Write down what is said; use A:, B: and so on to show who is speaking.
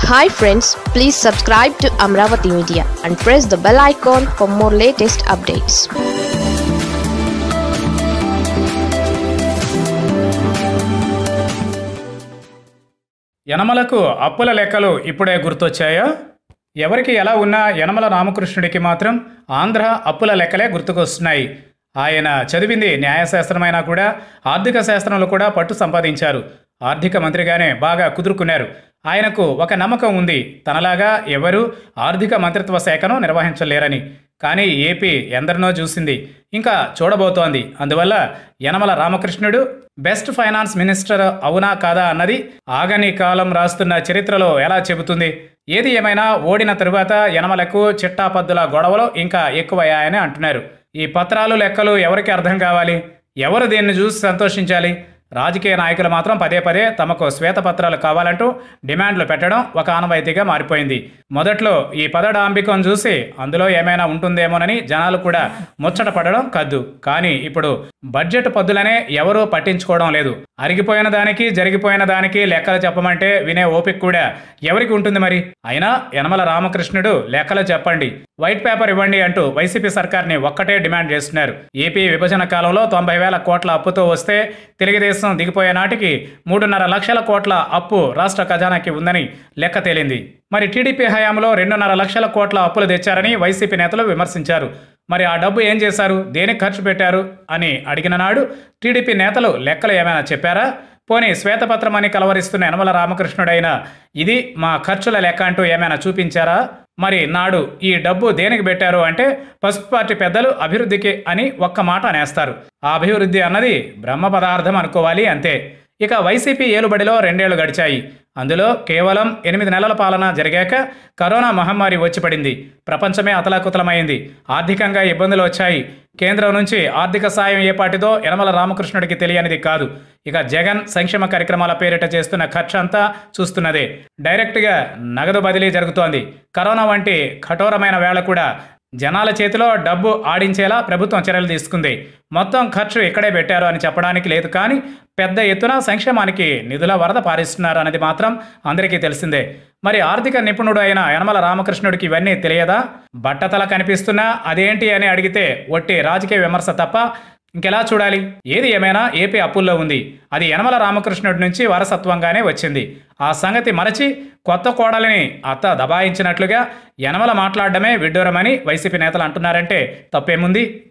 A: hi friends please subscribe to Amaravati media and press the bell icon for more latest updates
B: యనమలకు అప్పుల లెక్కలు ఇప్పుడే గుర్తొచ్చాయా ఎవరికి ఎలా ఉన్నా యనమల రామకృష్ణుడికి మాత్రం ఆంధ్ర అప్పుల లెక్కలే గుర్తుకొస్తున్నాయి ఆయన చదివింది న్యాయశాస్త్రమైనా కూడా ఆర్థిక శాస్త్రంలో కూడా పట్టు సంపాదించారు ఆర్థిక మంత్రిగానే బాగా కుదురుకున్నారు ఆయనకు ఒక నమ్మకం ఉంది తనలాగా ఎవరూ ఆర్థిక మంత్రిత్వ శాఖను నిర్వహించలేరని కానీ ఏపీ ఎందరినో చూసింది ఇంకా చూడబోతోంది అందువల్ల Yanamala Ramakrishnudu best finance minister అవునా కాదా అన్నది ఆగని కాలం రాస్తున్న చరిత్రలో ఎలా చెబుతుంది ఏది ఏమైనా ఓడిన తరువాత యనమలకు చిట్టాపద్దుల గొడవలు ఇంకా ఎక్కువయ్యాయని అంటున్నారు ఈ పత్రాలు లెక్కలు ఎవరికి అర్థం కావాలి ఎవరు దీన్ని చూసి సంతోషించాలి రాజకీయ నాయకులు మాత్రం పదే పదే తమకు శ్వేతపత్రాలు కావాలంటూ డిమాండ్లు పెట్టడం ఒక ఆనవాయితీగా మారిపోయింది మొదట్లో ఈ పదడాంబికం చూసి అందులో ఏమైనా ఉంటుందేమోనని జనాలు కూడా ముచ్చట పడడం కద్దు కానీ ఇప్పుడు బడ్జెట్ పద్దులనే ఎవరూ పట్టించుకోవడం లేదు అరిగిపోయిన దానికి జరిగిపోయిన దానికి లెక్కలు చెప్పమంటే వినే ఓపిక కూడా ఎవరికి ఉంటుంది మరి అయినా యనమల రామకృష్ణుడు లెక్కలు చెప్పండి వైట్ పేపర్ ఇవ్వండి అంటూ వైసీపీ సర్కార్ని ఒక్కటే డిమాండ్ చేస్తున్నారు ఏపీ విభజన కాలంలో తొంభై వేల కోట్ల అప్పుతో వస్తే తెలుగుదేశం దిగిపోయే నాటికి మూడున్నర లక్షల కోట్ల అప్పు రాష్ట్ర ఖజానాకి ఉందని లెక్క తేలింది మరి టీడీపీ హయాంలో రెండున్నర లక్షల కోట్ల అప్పులు తెచ్చారని వైసీపీ నేతలు విమర్శించారు మరి ఆ డబ్బు ఏం చేశారు దేనికి ఖర్చు పెట్టారు అని అడిగిన నాడు టీడీపీ నేతలు లెక్కలు ఏమైనా చెప్పారా పోనీ శ్వేతపత్రం అని కలవరిస్తున్న యనమల రామకృష్ణుడైన ఇది మా ఖర్చుల లెక్క అంటూ ఏమైనా చూపించారా మరి నాడు ఈ డబ్బు దేనికి పెట్టారు అంటే పసుపు పార్టీ పెద్దలు అభివృద్ధికి అని ఒక్క మాట అనేస్తారు ఆ అభివృద్ధి అన్నది బ్రహ్మ పదార్థం అనుకోవాలి అంతే ఇక వైసీపీ ఏలుబడిలో రెండేళ్లు గడిచాయి అందులో కేవలం ఎనిమిది నెలల పాలన జరిగాక కరోనా మహమ్మారి వచ్చి పడింది ప్రపంచమే అతలాకుతలమైంది ఆర్థికంగా ఇబ్బందులు వచ్చాయి కేంద్రం నుంచి ఆర్థిక సాయం ఏ పాటిదో యనమల రామకృష్ణుడికి తెలియనిది కాదు ఇక జగన్ సంక్షేమ కార్యక్రమాల పేరిట చేస్తున్న ఖర్చు అంతా చూస్తున్నదే డైరెక్ట్గా నగదు బదిలీ జరుగుతోంది కరోనా వంటి కఠోరమైన వేళ కూడా జనాల చేతిలో డబ్బు ఆడించేలా ప్రభుత్వం చర్యలు తీసుకుంది మొత్తం ఖర్చు ఇక్కడే పెట్టారు అని చెప్పడానికి లేదు కానీ పెద్ద ఎత్తున సంక్షేమానికి నిధుల వరద పారిస్తున్నారు అనేది మాత్రం అందరికీ తెలిసిందే మరి ఆర్థిక నిపుణుడు అయిన యనమల రామకృష్ణుడికి ఇవన్నీ తెలియదా బట్టతల కనిపిస్తున్నా అదేంటి అని అడిగితే ఒట్టి రాజకీయ విమర్శ తప్ప ఇంకెలా చూడాలి ఏది ఏమైనా ఏపీ అప్పుల్లో ఉంది అది యనమల రామకృష్ణుడి నుంచి వారసత్వంగానే వచ్చింది ఆ సంగతి మరచి కొత్త కోడలిని అత్త దబాయించినట్లుగా యనమల మాట్లాడడమే విడ్డూరమని వైసీపీ నేతలు అంటున్నారంటే తప్పేముంది